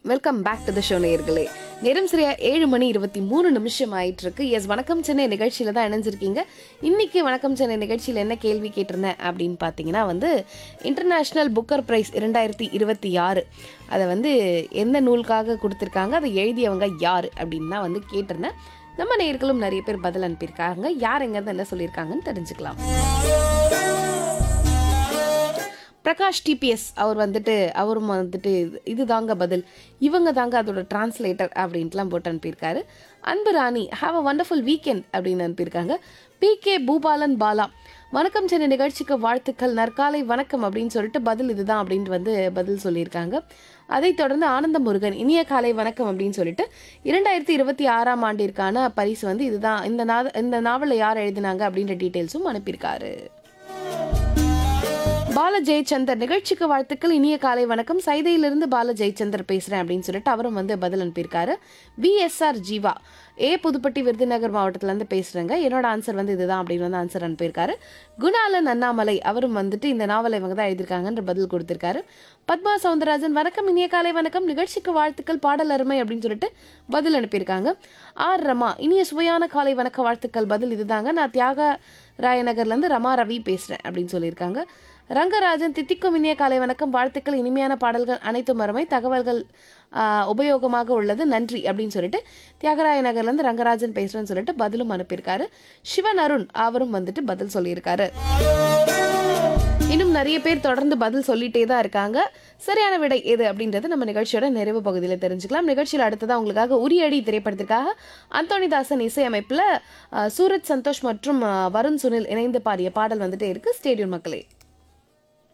welcome back to the show நேயர்களே நேரம் சரியா ஏழு மணி இருபத்தி மூணு நிமிஷம் ஆயிட்டு இருக்கு எஸ் வணக்கம் சென்னை நிகழ்ச்சியில தான் இணைஞ்சிருக்கீங்க இன்னைக்கு வணக்கம் சென்னை நிகழ்ச்சியில் என்ன கேள்வி கேட்டிருந்தேன் அப்படின்னு பார்த்தீங்கன்னா வந்து இன்டர்நேஷ்னல் புக்கர் பிரைஸ் இரண்டாயிரத்தி இருபத்தி ஆறு அதை வந்து எந்த நூலுக்காக கொடுத்துருக்காங்க அதை எழுதியவங்க யார் அப்படின்னு தான் வந்து கேட்டிருந்தேன் நம்ம நேயர்களும் நிறைய பேர் பதில் அனுப்பியிருக்காங்க யார் எங்கேருந்து என்ன சொல்லியிருக்காங்கன்னு தெரிஞ்சுக்கலாம் பிரகாஷ் டிபிஎஸ் அவர் வந்துட்டு அவரும் வந்துட்டு இது- இதுதாங்க பதில் இவங்க தாங்க அதோட டிரான்ஸ்லேட்டர் அப்படின்ட்டுலாம் போட்டு அனுப்பியிருக்காரு Anbu Rani have a wonderful weekend அப்படின்னு அனுப்பியிருக்காங்க பி கே பூபாலன் பாலா வணக்கம் சென்னை நிகழ்ச்சிக்கு வாழ்த்துக்கள் நற்காலை வணக்கம் அப்படின்னு சொல்லிட்டு பதில் இதுதான் அப்படின்ட்டு வந்து பதில் சொல்லியிருக்காங்க அதைத் தொடர்ந்து ஆனந்த முருகன் இனிய காலை வணக்கம் அப்படின்னு சொல்லிட்டு இரண்டாயிரத்தி இருபத்தி ஆறாம் ஆண்டிற்கான பரிசு வந்து இதுதான் இந்த நா இந்த நாவலை யார் எழுதினாங்க அப்படின்ற டீட்டெயில்ஸும் அனுப்பியிருக்காரு பால ஜெயச்சந்தர் நிகழ்ச்சிக்கு வாழ்த்துக்கள் இனிய காலை வணக்கம் சைதையிலிருந்து பால ஜெயச்சந்தர் பேசுறேன் அப்படின்னு சொல்லிட்டு அவரும் வந்து பதில் அனுப்பியிருக்காரு விஎஸ்ஆர் ஜீவா ஏ புதுப்பட்டி விருதுநகர் மாவட்டத்துல இருந்து பேசுறேங்க என்னோட ஆன்சர் வந்து இதுதான் அப்படின்னு வந்து ஆன்சர் அனுப்பியிருக்காரு குணாலன் அண்ணாமலை அவரும் வந்துட்டு இந்த நாவலை இவங்க தான் எழுதியிருக்காங்கன்ற பதில் கொடுத்திருக்காரு பத்மா சவுந்தரராஜன் வணக்கம் இனிய காலை வணக்கம் நிகழ்ச்சிக்கு வாழ்த்துக்கள் பாடல் அருமை அப்படின்னு சொல்லிட்டு பதில் அனுப்பியிருக்காங்க ஆர் ரமா இனிய சுவையான காலை வணக்க வாழ்த்துக்கள் பதில் இதுதாங்க நான் தியாக ராயநகர்லேருந்து ரமா ரவி பேசுகிறேன் அப்படின்னு சொல்லியிருக்காங்க ரங்கராஜன் தித்திக்கும் இனிய காலை வணக்கம் வாழ்த்துக்கள் இனிமையான பாடல்கள் அனைத்தும் அருமை தகவல்கள் ஆஹ், உபயோகமாக உள்ளது நன்றி அப்படின்னு சொல்லிட்டு தியாகராய நகர்லேருந்து ரங்கராஜன் பேசுகிறேன்னு சொல்லிட்டு பதிலும் அனுப்பியிருக்காரு சிவன் அருண் அவரும் வந்துட்டு பதில் சொல்லியிருக்காரு இன்னும் நிறைய பேர் தொடர்ந்து பதில் சொல்லிட்டே தான் இருக்காங்க சரியான விடை எது அப்படின்றது நம்ம நிகழ்ச்சியோட நிறைவு பகுதியில் தெரிஞ்சுக்கலாம் நிகழ்ச்சியில் அடுத்ததாக உங்களுக்காக உரியடி திரைப்படத்திற்காக அந்தோணிதாசன் இசையமைப்பில் அஹ், சூரஜ் சந்தோஷ் மற்றும் அஹ், வருண் சுனில் இணைந்து பாடிய பாடல் வந்துட்டே இருக்கு ஸ்டேடியம் மக்களே